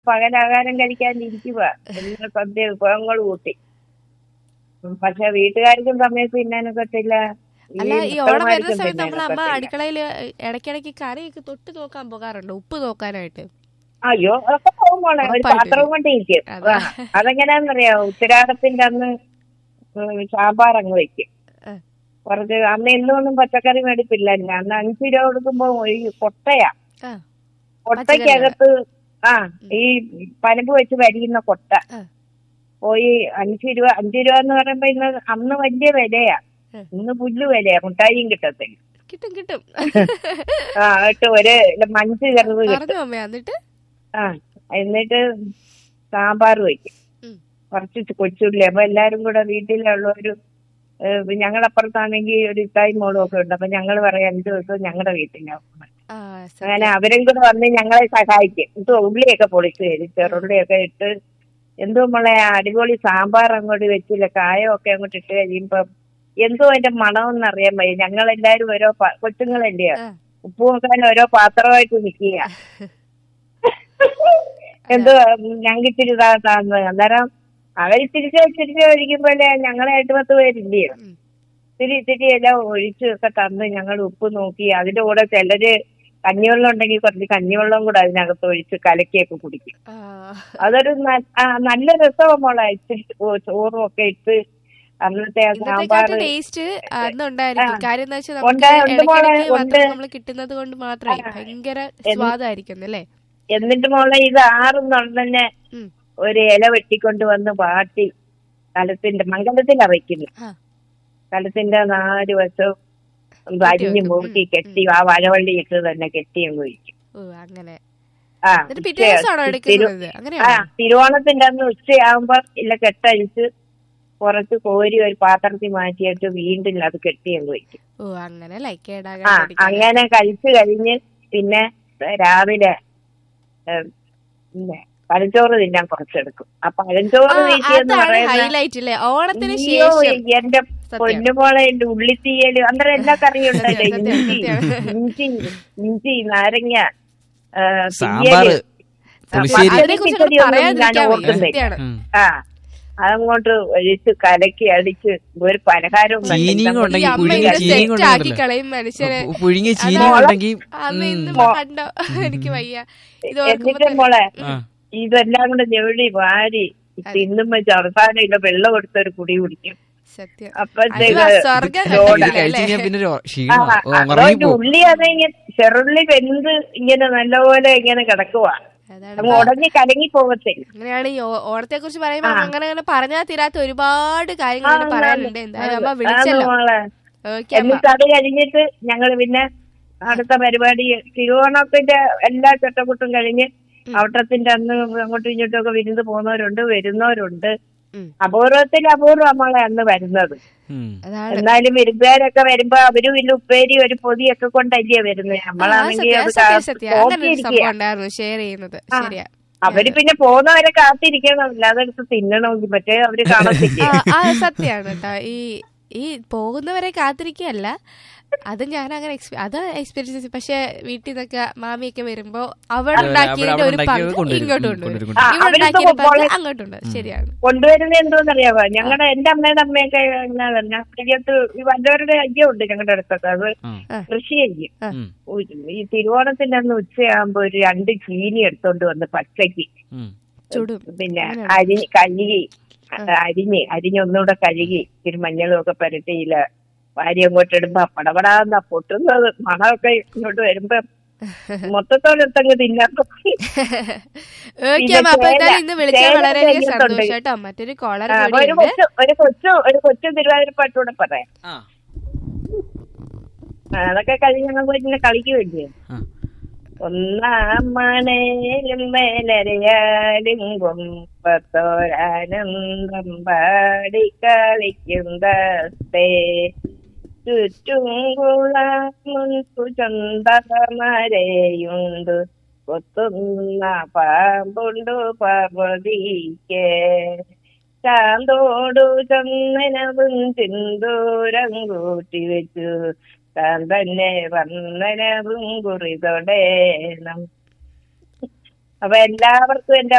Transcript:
പകലാഹാരം കഴിക്കാണ്ടിരിക്കുക എല്ലാ സദ്യ വിഭവങ്ങൾ കൂട്ടി ഉം, പക്ഷെ വീട്ടുകാർക്കും സമയത്ത് തിന്നാനൊക്കത്തില്ല അല്ല ഈ ഓണം വരുന്ന ഭർത്താക്കന്മാർക്കും സമയത്ത് നമ്മൾ അമ്മ തിന്നാനൊക്കത്തില്ല. അടുക്കളയില് ഇടയ്ക്കിടയ്ക്ക് കറിയൊക്കെ തൊട്ട് നോക്കാൻ പോകാറുണ്ട് ഉപ്പ് നോക്കാനായിട്ട് അയ്യോ അതൊക്കെ പോകുമ്പോളെ ഒരു ഉറപ്പായിട്ടും. പാത്രം കൊണ്ട് ഇരിക്കും അതാ. ആ, അതെങ്ങനെയാന്നറിയോ ഉത്തരാടത്തിന്റെ അന്ന് ഉം, സാമ്പാർ അങ്ങ് വെക്കും ആ. കുറച്ച് അന്ന് എന്നൊന്നും പച്ചക്കറി മേടിപ്പില്ല അന്ന് അഞ്ച് രൂപ കൊടുക്കുമ്പോ ഈ കൊട്ടയാ ആ കൊട്ടയ്ക്കകത്ത് ആ ഈ പനമ്പ് വെച്ച് വരിയുന്ന കൊട്ട ആ. പോയി അഞ്ച് രൂപ അഞ്ച് രൂപ എന്ന് പറയുമ്പോ ഇന്ന് അന്ന് വലിയ വിലയാ ഉം. ഇന്ന് പുല്ല് വിലയാ മുട്ടായിയും കിട്ടത്തില്ല കിട്ടും കിട്ടും ആ എന്നിട്ട് ഒരു മഞ്ച് ചെറുത് കിട്ടും പറഞ്ഞു അമ്മ എന്നിട്ട് ആ എന്നിട്ട് സാമ്പാർ വെക്കും ഉം. കുറച്ച് കൊച്ചുള്ളി അപ്പൊ എല്ലാരും കൂടെ വീട്ടിലുള്ളൊരു ഞങ്ങളപ്പുറത്താണെങ്കിൽ ഒരു ഇത്തായി മോളും ഒക്കെ ഉണ്ട് അപ്പൊ ഞങ്ങൾ പറയാം അഞ്ചു ദിവസം ഞങ്ങളുടെ വീട്ടിലാവും ആ അങ്ങനെ അവരും കൂടെ വന്ന് ഞങ്ങളെ സഹായിക്കും ഇത് ഉള്ളിയൊക്കെ പൊളിച്ച് തരും ചെറുള്ളിയൊക്കെ ഇട്ട് എന്തോ മോളെ അടിപൊളി സാമ്പാർ അങ്ങോട്ട് വെച്ചില്ല കായമൊക്കെ അങ്ങോട്ട് ഇട്ട് കഴിയുമ്പം എന്തോ അതിന്റെ മണമെന്ന് അറിയാൻ വയ്യ ഞങ്ങളെല്ലാരും ഓരോ പ- കൊച്ചുങ്ങളല്ലയോ ആ. ഉപ്പ് നോക്കാൻ ഓരോ പാത്രമായിട്ട് നിൽക്കുക എന്തോ ഞങ്ങൾക്ക് ഇച്ചിരി താ താന്ന് അന്നേരം അവര് തിരിച്ച് തിരിച്ച് കഴിക്കുമ്പോലെ ഞങ്ങളെ എട്ട് പത്ത് പേരില്ലയോ ഉം. ഇത്തിരി ഇത്തിരി എല്ലാം ഒഴിച്ച് ഒക്കെ തന്ന് ഞങ്ങൾ ഉപ്പ് നോക്കി അതിന്റെ കൂടെ ചിലര് കഞ്ഞിവെള്ളം ഉണ്ടെങ്കിൽ കുറച്ച് കഞ്ഞിവെള്ളം കൂടെ അതിനകത്ത് ഒഴിച്ച് കലക്കിയൊക്കെ കുടിക്കും ആ അതൊരു ന- ആ, നല്ല രസമാണ് മോളെ ഇച്ചിരി ചോ- ചോറും ഒക്കെ ഇട്ട് അന്നത്തെ ആ സാമ്പാർ ഇന്നത്തെക്കാട്ട് ടേസ്റ്റ് അന്ന് ഉണ്ടായിരിക്കും ആ. കാര്യം എന്താ വെച്ചാൽ ഉണ്ട്, നമുക്ക് ഉണ്ട് മോളെ, ഇടയ്ക്കിടയ്ക്ക് ഉണ്ട്. മാത്രം നമ്മൾ കിട്ടുന്നത് കൊണ്ട് മാത്രമേ ഭയങ്കര സ്വാദായിരിക്കും അല്ലേ എന്നിട്ട് മോളെ ഇത് ആറുന്നുടനെ ഉം. ഒരു ഇല വെട്ടിക്കൊണ്ട് വന്ന് വാട്ടി കലത്തിന്റെ മംഗലത്തിലാ വെക്കുന്നത് ആ. കലത്തിന്റെ നാല് വശവും വരിഞ്ഞ് വെക്കും. മൂട്ടി ഉം, കെട്ടി ആ വലവള്ളി ഇട്ട് തന്നെ കെട്ടി അങ്ങ് ഒഴിക്കും ഓ അങ്ങനെ ആ എന്നിട്ട് പിറ്റേ ഉച്ച- ദിവസമാണോ തിരു- എടുക്കുന്നത് ആ അങ്ങനെയാണോ തിരുവോണത്തിന്റെ അന്ന് ഉച്ചയാകുമ്പോ ഇല്ല കെട്ടഴിച്ച് കുറച്ച് കോരി ഒരു പാത്രത്തിൽ മാറ്റിയിട്ട് വീണ്ടും അത് കെട്ടി അങ്ങ് വയ്ക്കും ഓ അങ്ങനെ അല്ലേ ആ കേടാകാൻ അങ്ങനെ കഴിച്ചു കഴിഞ്ഞ് പിന്നെ രാവിലെ ഏ, പിന്നെ പഴഞ്ചോറ് തിന്നാൻ കുറച്ചെടുക്കും ആ പഴഞ്ചോറ് തീറ്റി എന്ന് അതാണ് പറയുന്ന ഹൈലൈറ്റ് അല്ലേ ഓണത്തിന് അയ്യോ, ശേഷം എന്റെ പൊന്നുമോളെ എന്റെ ഉള്ളിത്തീയല് അന്നേരം എല്ലാ കറിയും ഉണ്ടല്ലോ സത്യം, സത്യം, ഇഞ്ചി സത്യം. ഇഞ്ചി ഇഞ്ചി നാരങ്ങ ആ, സാമ്പാറ് തീയല്. പുളിശ്ശേരി അതിനെ കുറിച്ച് ഇത്തിരി ഒന്നും ഞാൻ പറയാതിരിക്കാൻ വയ്യ. ഓർക്കുന്നില്ല. സത്യമാണ് ഉം. ആ അതങ്ങോട്ട് ഒഴിച്ച് കലക്കി അടിച്ച് ഒരു പലഹാരവും ചീനിയും കണ്ടില്ല. ഉണ്ടെങ്കിൽ ഈ അമ്മ പുഴുങ്ങിയ ഇങ്ങനെ ചീനിയും സെറ്റ് ആക്കി കൊണ്ടുണ്ടല്ലോ കളയും മനുഷ്യരെ പു- പുഴുങ്ങിയ ചീനിയും അതാണ്. ഉണ്ടെങ്കിൽ അന്ന് ഉം. ഇന്നും മോ- കണ്ടോ എനിക്ക് വയ്യ ഇത് ഓർക്കുമ്പോ എന്നിട്ട് തന്നെ- മോളെ ആ. ഇതെല്ലാം കൂടെ ഞെവിടി വാരി തിന്നുമ്പോ ചർത്താനില്ല വെള്ളം എടുത്തൊരു കുടി കുടിക്കും സത്യം അപ്പഴത്തേക്ക് അത് ആ സ്വർഗ്ഗം ചോറ് ഇത് കണ്ടിട്ടില്ല. കഴിച്ചു കഴിഞ്ഞാൽ പിന്നെ ഒരു ആ, ക്ഷീണമാ ഓ, അതുകൊണ്ട് ഉറങ്ങിപ്പോ ഉള്ളി അതിങ്ങനെ ചെറുള്ളി വെന്ത് ഇങ്ങനെ നല്ലപോലെ ഇങ്ങനെ കിടക്കുവാ അതാണ് അങ്ങ് ഉടഞ്ഞ് കലങ്ങി പോകത്തില്ല അങ്ങനെയാണ് ഈ ഓണത്തെ കുറിച്ച് പറയുമ്പോ ആ. അങ്ങനെ അങ്ങനെ പറഞ്ഞാൽ തീരാത്ത ഒരുപാട് കാര്യങ്ങൾ ആ, പറയാനുണ്ട് എന്തായാലും അമ്മ ആണ് വിളിച്ചല്ലോ മോളെ ഓക്കെ അമ്മ എന്നിട്ട് അത് കഴിഞ്ഞിട്ട് ഞങ്ങള് പിന്നെ അടുത്ത പരിപാടി തിരുവോണത്തിന്റെ എല്ലാ ചട്ടക്കുട്ടും കഴിഞ്ഞ് അവിട്ടത്തിന്റെ അന്ന് അങ്ങോട്ടും ഇങ്ങോട്ടും ഒക്കെ വിരുന്ന് പോകുന്നവരുണ്ട് വരുന്നവരുണ്ട് ഉം. അപൂർവത്തിൽ അപൂർവം നമ്മളെ അന്ന് വരുന്നത് ഉം. അതാണ് എന്നാലും വിരുന്നുകാരൊക്കെ വരുമ്പോ അവരും ഇല്ല ഉപ്പേരി ഒരു പൊതിയൊക്കെ കൊണ്ടല്ലേ വരുന്നത് ആ, നമ്മളാണെങ്കിൽ സത്യം, അത് സത്യം, കാ- സത്യം. അങ്ങനെ ഒരു നോക്കിയിരിക്കുക സംഭവം ഉണ്ടായിരുന്നു ഷെയർ ചെയ്യുന്നത് ആ. ശരിയാ അവര് പിന്നെ പോകുന്നവരെ കാത്തിരിക്കണം അല്ലാതെ എടുത്ത് തിന്നണമെങ്കിൽ മറ്റേ അവര് കാണത്തില്ല ആ, ആ സത്യാണ് കേട്ടോ ഈ ഈ പോകുന്നവരെ കാത്തിരിക്കുകയല്ല അത് ഞാൻ അങ്ങനെ എക്സ്പീ അത് എക്സ്പീരിയൻസ് പക്ഷെ വീട്ടിൽ നിന്നൊക്കെ മാമിയൊക്കെ വരുമ്പോ അവിടെ അവിടെ ഉണ്ടാക്കിയതിന്റെ ഒരു ഉണ്ടാക്കിയത് പങ്ക് കൊണ്ടുവരും. ഇങ്ങോട്ട് ഉം, കൊണ്ടുവരും കൊണ്ടുവരും, ആ, ഇവിടെ അവർക്ക് ഉണ്ടാക്കിയതിന്റെ പങ്ക് പോലെ- അങ്ങോട്ടുണ്ട് ശരിയാണ് കൊണ്ടുവരുന്നത് എന്തോന്നറിയാമോ ഞങ്ങളുടെ എന്റെ അമ്മയുടെ അമ്മയൊക്കെ എന്നാ പറഞ്ഞ പ്രിയത്ത് ഈ വല്ലവരുടെ അയ്യുണ്ട് ഞങ്ങളുടെ അടുത്തൊക്കെ അത് ഉം. കൃഷി ചെയ്യും ഉം. ഈ തിരുവോണത്തിന്റെ അന്ന് ഉച്ചയാകുമ്പോ ഒരു രണ്ട് ചീനി എടുത്തോണ്ട് വന്ന് പച്ചയ്ക്ക് ഉം. ചുടും പിന്നെ അങ്ങനെയാണ്. അരി കഴുകി അരിഞ്ഞ് അരിഞ്ഞൊന്നുകൂടെ കഴുകി ഇത്തിരി മഞ്ഞളും ഒക്കെ പുരട്ടിയില്ല വാരി അങ്ങോട്ട് ഇടുമ്പോ പടപടാന്നാ പൊട്ടുന്നത് മണമൊക്കെ ഇങ്ങോട്ട് വരുമ്പോ മൊത്തത്തോടത്തങ്ങ് തിന്നാൻ തോന്നി. ഓക്കെ അമ്മ അപ്പൊ എന്തായാലും ഇന്ന് വിളിച്ചാൽ ചേന വളരെയധികം കഴിഞ്ഞിട്ടുണ്ട്. സന്തോഷം കേട്ടോ മറ്റൊരു കോളർ ആ, അപ്പൊ കൂടി ഒരു ഉണ്ട് കൊച്ചു ഒരു കൊച്ചു ഒരു കൊച്ചു തിരുവാതിരപ്പാട്ടൂടെ പറയാം ആ. ആ, അതൊക്കെ കഴിഞ്ഞ് ഞങ്ങൾ പോയി ഇങ്ങനെ കളിക്കുമല്ലേ ആ. ഒന്നാം മണയിലും മേലരയാലും കൊമ്പത്തോരാനന്ദം പാടി കളിക്കും ദസ്തേ ചുറ്റും കുളമുണ്ടു ചന്തമരയുണ്ട് കൊത്തുന്ന പാമ്പുണ്ടു പാർവതിക്ക് ചാന്തോടു ചന്ദനവും ചിന്തൂരം കൂട്ടി വെച്ചു താൻ തന്നെ വന്ദനവും കുറിതൊടേണം അപ്പൊ എല്ലാവർക്കും എന്റെ